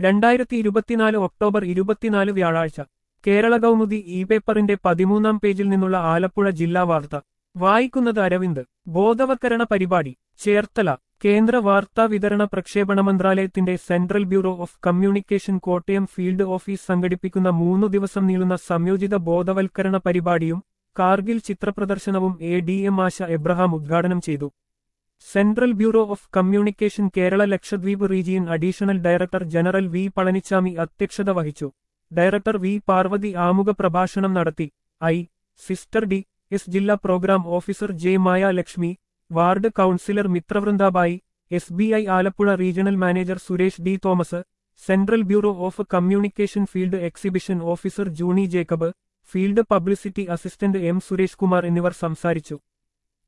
രണ്ടായിരത്തി ഇരുപത്തിനാല് ഒക്ടോബർ ഇരുപത്തിനാല് വ്യാഴാഴ്ച കേരള കൗമുദി ഇ പേപ്പറിന്റെ പതിമൂന്നാം പേജിൽ നിന്നുള്ള ആലപ്പുഴ ജില്ലാ വാർത്ത വായിക്കുന്നത് അരവിന്ദ് ബോധവത്കരണ പരിപാടി ചേർത്തല കേന്ദ്ര വാർത്താ വിതരണ പ്രക്ഷേപണ മന്ത്രാലയത്തിന്റെ central bureau of communication Kottayam field office സംഘടിപ്പിക്കുന്ന മൂന്നു ദിവസം നീളുന്ന സംയോജിത ബോധവൽക്കരണ പരിപാടിയും കാർഗിൽ ചിത്രപ്രദർശനവും A D M Asha Abraham ഉദ്ഘാടനം ചെയ്തു central bureau of communication Kerala Lakshadweep region additional director general V Palanichami അധ്യക്ഷത വഹിച്ചു ഡയറക്ടർ വി പാർവതി ആമുഖ പ്രഭാഷണം നടത്തി ഐ സിസ്റ്റർ ഡി എസ് ജില്ലാ programme officer J Maya Lakshmi ward councillor Mithravrindabai S B I Alappuzha regional manager Suresh D Thomas central bureau of communication field exhibition officer Juni Jacob field publicity assistant M Suresh Kumar എന്നിവർ സംസാരിച്ചു